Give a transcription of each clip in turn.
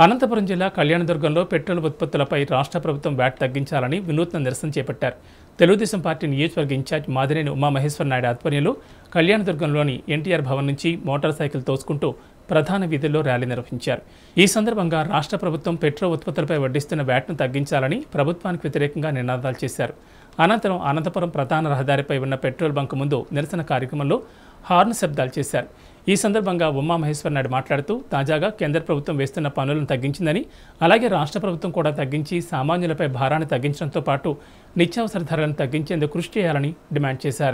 అనంతపురం జిల్లా కళ్యాణదుర్గంలో పెట్రోల్ ఉత్పత్తులపై రాష్ట్ర ప్రభుత్వం వ్యాట్ తగ్గించాలని వినూత్న నిరసన చేపట్టారు తెలుగుదేశం పార్టీ నియోజకవర్గ ఇన్ఛార్జ్ మాదినేని ఉమామహేశ్వర నాయుడు ఆధ్వర్యంలో కళ్యాణదుర్గంలోని ఎన్టీఆర్ భవన్ నుంచి మోటార్ సైకిల్ తోసుకుంటూ ప్రధాన వీధుల్లో ర్యాలీ నిర్వహించారు ఈ సందర్భంగా రాష్ట్ర ప్రభుత్వం పెట్రోల్ ఉత్పత్తులపై వడ్డిస్తున్న వ్యాట్ను తగ్గించాలని ప్రభుత్వానికి వ్యతిరేకంగా నినాదాలు చేశారు అనంతరం అనంతపురం ప్రధాన రహదారిపై ఉన్న పెట్రోల్ బంక్ ముందు నిరసన కార్యక్రమంలో హార్న్ శబ్దాలు చేశారు ఈ సందర్భంగా ఉమామహేశ్వర నాయుడు మాట్లాడుతూ తాజాగా కేంద్ర ప్రభుత్వం వేస్తున్న పనులను తగ్గించిందని అలాగే రాష్ట్ర ప్రభుత్వం కూడా తగ్గించి సామాన్యులపై భారాన్ని తగ్గించడంతో పాటు నిత్యావసర ధరలను తగ్గించేందుకు కృషి చేయాలని డిమాండ్ చేశారు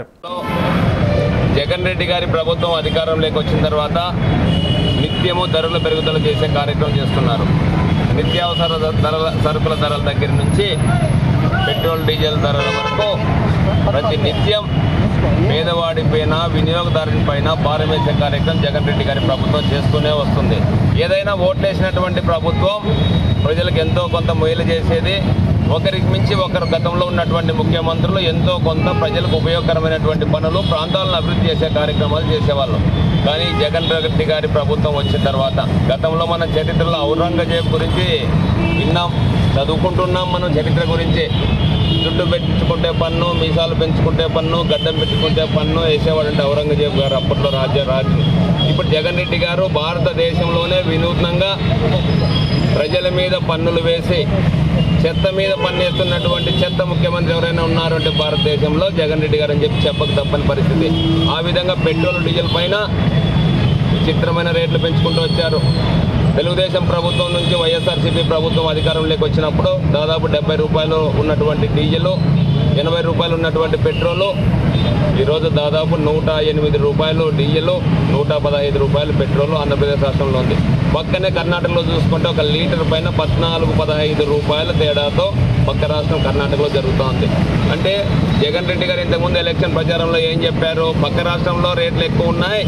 జగన్ రెడ్డి గారి ప్రభుత్వం అధికారంలోకి వచ్చిన తర్వాత నిత్యము ధరల పెరుగుదల చేసే కార్యక్రమం చేస్తున్నారు నిత్యావసర ధరల సరుకుల ధరల దగ్గర నుంచి పెట్రోల్ డీజిల్ ధరల వరకు ప్రతి నిత్యం పేదవాడి పైన వినియోగదారుని పైన భారం వేసే కార్యక్రమం జగన్ రెడ్డి గారి ప్రభుత్వం చేస్తూనే వస్తుంది ఏదైనా ఓట్లేసినటువంటి ప్రభుత్వం ప్రజలకు ఎంతో కొంత మేలు చేసేది ఒకరికి మించి ఒకరు గతంలో ఉన్నటువంటి ముఖ్యమంత్రులు ఎంతో కొంత ప్రజలకు ఉపయోగకరమైనటువంటి పనులు ప్రాంతాలను అభివృద్ధి చేసే కార్యక్రమాలు చేసేవాళ్ళు కానీ జగన్ రెడ్డి గారి ప్రభుత్వం వచ్చిన తర్వాత గతంలో మన చరిత్రలో ఔరంగజేబ్ గురించి విన్నాం చదువుకుంటున్నాం మనం చరిత్ర గురించి జుట్టు పెంచుకుంటే పన్ను మీసాలు పెంచుకుంటే పన్ను గడ్డం పెట్టుకుంటే పన్ను వేసేవాడంటే ఔరంగజేబ్ గారు అప్పట్లో రాజ్య రాజు ఇప్పుడు జగన్ రెడ్డి గారు భారతదేశంలోనే వినూత్నంగా ప్రజల మీద పన్నులు వేసి చెత్త మీద పన్నేస్తున్నటువంటి చెత్త ముఖ్యమంత్రి ఎవరైనా ఉన్నారు అంటే భారతదేశంలో జగన్ రెడ్డి గారు అని చెప్పి చెప్పక తప్పని పరిస్థితి ఆ విధంగా పెట్రోల్ డీజిల్ పైన విచిత్రమైన రేట్లు పెంచుకుంటూ వచ్చారు తెలుగుదేశం ప్రభుత్వం నుంచి వైఎస్ఆర్సీపీ ప్రభుత్వం అధికారంలోకి వచ్చినప్పుడు దాదాపు డెబ్బై రూపాయలు ఉన్నటువంటి డీజిల్ ఎనభై రూపాయలు ఉన్నటువంటి పెట్రోలు ఈరోజు దాదాపు నూట ఎనిమిది రూపాయలు డీజిల్ నూట పదహైదు రూపాయలు పెట్రోల్ ఆంధ్రప్రదేశ్ రాష్ట్రంలో ఉంది పక్కనే కర్ణాటకలో చూసుకుంటే ఒక లీటర్ పైన పద్నాలుగు పదహైదు రూపాయల తేడాతో పక్క రాష్ట్రం కర్ణాటకలో జరుగుతోంది అంటే జగన్ రెడ్డి గారు ఇంతకుముందు ఎలక్షన్ ప్రచారంలో ఏం చెప్పారు పక్క రాష్ట్రంలో రేట్లు ఎక్కువ ఉన్నాయి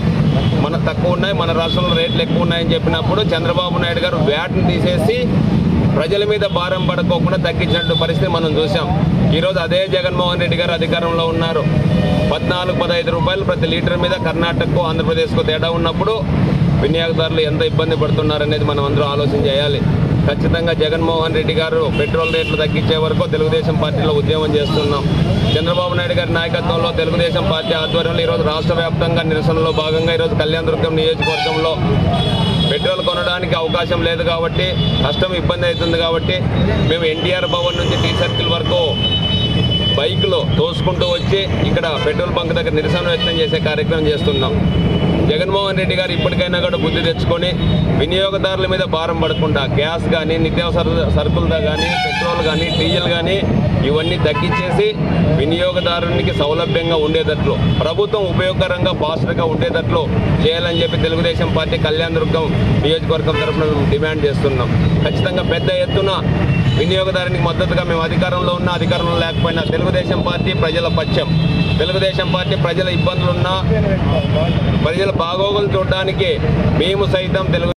మన తక్కువ ఉన్నాయి మన రాష్ట్రంలో రేట్లు ఎక్కువ ఉన్నాయని చెప్పినప్పుడు చంద్రబాబు నాయుడు గారు వ్యాట్ని తీసేసి ప్రజల మీద భారం పడుకోకుండా తగ్గించినట్టు పరిస్థితి మనం చూసాం ఈరోజు అదే జగన్మోహన్ రెడ్డి గారు అధికారంలో ఉన్నారు పద్నాలుగు పదహైదు రూపాయలు ప్రతి లీటర్ మీద కర్ణాటకకు ఆంధ్రప్రదేశ్కు తేడా ఉన్నప్పుడు వినియోగదారులు ఎంత ఇబ్బంది పడుతున్నారనేది మనం అందరం ఆలోచన చేయాలి ఖచ్చితంగా జగన్మోహన్ రెడ్డి గారు పెట్రోల్ రేట్లు తగ్గించే వరకు తెలుగుదేశం పార్టీలో ఉద్యమం చేస్తున్నాం చంద్రబాబు నాయుడు గారి నాయకత్వంలో తెలుగుదేశం పార్టీ ఆధ్వర్యంలో ఈరోజు రాష్ట్ర వ్యాప్తంగా నిరసనలో భాగంగా ఈరోజు కళ్యాణదుర్గం నియోజకవర్గంలో పెట్రోల్ కొనడానికి అవకాశం లేదు కాబట్టి కష్టం ఇబ్బంది అవుతుంది కాబట్టి మేము ఎన్టీఆర్ భవన్ నుంచి టీ సర్కిల్ వరకు బైక్లో తోసుకుంటూ వచ్చి ఇక్కడ పెట్రోల్ బంక్ దగ్గర నిరసన వ్యక్తం చేసే కార్యక్రమం చేస్తున్నాం జగన్మోహన్ రెడ్డి గారు ఇప్పటికైనా కూడా బుద్ధి తెచ్చుకొని వినియోగదారుల మీద భారం పడకుండా గ్యాస్ కానీ నిత్యావసర సరుకులతో కానీ పెట్రోల్ కానీ డీజిల్ కానీ ఇవన్నీ తగ్గించేసి వినియోగదారునికి సౌలభ్యంగా ఉండేటట్లు ప్రభుత్వం ఉపయోగకరంగా ఫాస్ట్గా ఉండేటట్లు చేయాలని చెప్పి తెలుగుదేశం పార్టీ కళ్యాణ దుర్గం నియోజకవర్గం తరఫున మేము డిమాండ్ చేస్తున్నాం ఖచ్చితంగా పెద్ద ఎత్తున వినియోగదారునికి మద్దతుగా మేము అధికారంలో ఉన్న అధికారంలో లేకపోయినా తెలుగుదేశం పార్టీ ప్రజల పక్షం తెలుగుదేశం పార్టీ ప్రజల ఇబ్బందులున్నా ప్రజల బాగోగులు చూడడానికి మేము సైతం తెలుగు